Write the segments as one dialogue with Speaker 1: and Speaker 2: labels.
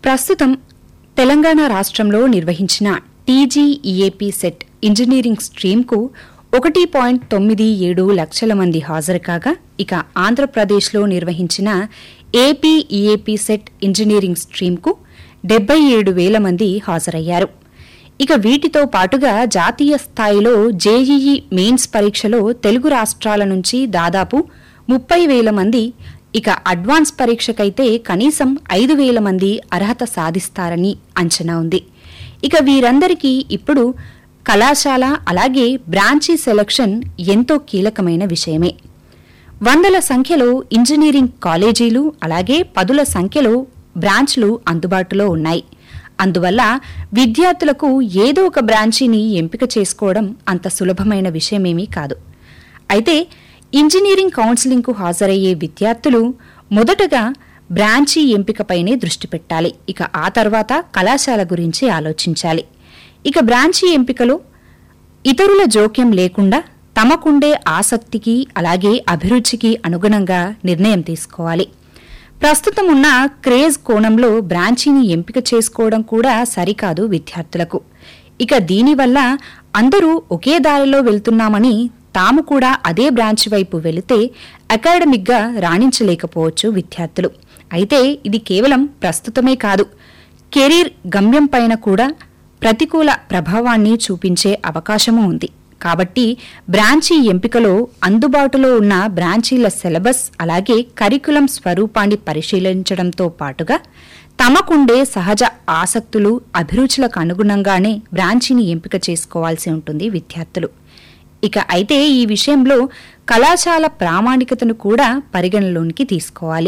Speaker 1: ప్రస్తుతం తెలంగాణ రాష్ట్రంలో నిర్వహించిన టీజీఈఏపీ సెట్ ఇంజనీరింగ్ స్ట్రీమ్కు ఒకటి పాయింట్ తొమ్మిది ఏడు లక్షల మంది హాజరు కాగా ఇక ఆంధ్రప్రదేశ్లో నిర్వహించిన ఏపీఈఏపీ సెట్ ఇంజనీరింగ్ స్ట్రీమ్కు డెబ్బై ఏడు వేల మంది హాజరయ్యారు ఇక వీటితో పాటుగా జాతీయ స్థాయిలో జేఈఈ మెయిన్స్ పరీక్షలో తెలుగు రాష్ట్రాల నుంచి దాదాపు ముప్పై వేల మంది ఇక అడ్వాన్స్ పరీక్షకైతే కనీసం ఐదు వేల మంది అర్హత సాధిస్తారని అంచనా ఉంది ఇక వీరందరికీ ఇప్పుడు కళాశాల అలాగే బ్రాంచీ సెలక్షన్ ఎంతో కీలకమైన విషయమే వందల సంఖ్యలో ఇంజనీరింగ్ కాలేజీలు అలాగే పదుల సంఖ్యలో బ్రాంచ్లు అందుబాటులో ఉన్నాయి అందువల్ల విద్యార్థులకు ఏదో ఒక బ్రాంచీని ఎంపిక చేసుకోవడం అంత సులభమైన విషయమేమీ కాదు అయితే ఇంజనీరింగ్ కౌన్సిలింగ్కు హాజరయ్యే విద్యార్థులు మొదటగా బ్రాంచీ ఎంపికపైనే దృష్టి పెట్టాలి ఇక ఆ తర్వాత కళాశాల గురించి ఆలోచించాలి ఇక బ్రాంచీ ఎంపికలో ఇతరుల జోక్యం లేకుండా తమకుండే ఆసక్తికి అలాగే అభిరుచికి అనుగుణంగా నిర్ణయం తీసుకోవాలి ప్రస్తుతం ఉన్న క్రేజ్ కోణంలో బ్రాంచీని ఎంపిక చేసుకోవడం కూడా సరికాదు విద్యార్థులకు ఇక దీనివల్ల అందరూ ఒకే దారిలో వెళ్తున్నామని తాము కూడా అదే బ్రాంచ్ వైపు వెళితే అకాడమిక్గా రాణించలేకపోవచ్చు విద్యార్థులు అయితే ఇది కేవలం ప్రస్తుతమే కాదు కెరీర్ గమ్యం పైన కూడా ప్రతికూల ప్రభావాన్ని చూపించే అవకాశమూ ఉంది కాబట్టి బ్రాంచీ ఎంపికలో అందుబాటులో ఉన్న బ్రాంచీల సిలబస్ అలాగే కరికులం స్వరూపాన్ని పరిశీలించడంతో పాటుగా తమకుండే సహజ ఆసక్తులు అభిరుచులకు అనుగుణంగానే బ్రాంచీని ఎంపిక చేసుకోవాల్సి ఉంటుంది విద్యార్థులు ఇక అయితే ఈ విషయంలో కళాశాల ప్రామాణికతను కూడా పరిగణలోనికి తీసుకోవాలి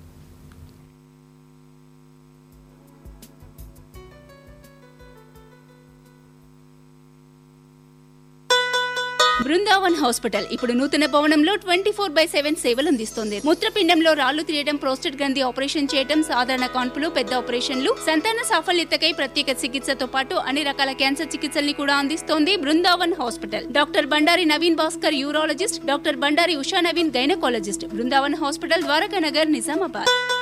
Speaker 2: బృందావన్ హాస్పిటల్ ఇప్పుడు నూతన భవనంలో ట్వంటీ ఫోర్ బై సెవెన్ సేవలు అందిస్తుంది మూత్రపిండంలో రాళ్లు తీయడం ప్రోస్టెట్ గ్రంథి ఆపరేషన్ చేయడం సాధారణ కాన్పులు పెద్ద ఆపరేషన్లు సంతాన సాఫల్యతకై ప్రత్యేక చికిత్సతో పాటు అన్ని రకాల క్యాన్సర్ చికిత్సల్ని కూడా అందిస్తోంది Brindavan hospital doctor Bandari Naveen Bhaskar urologist doctor Bandari Usha Naveen gynaecologist Brindavan hospital Dwaraka Nagar Nizamabad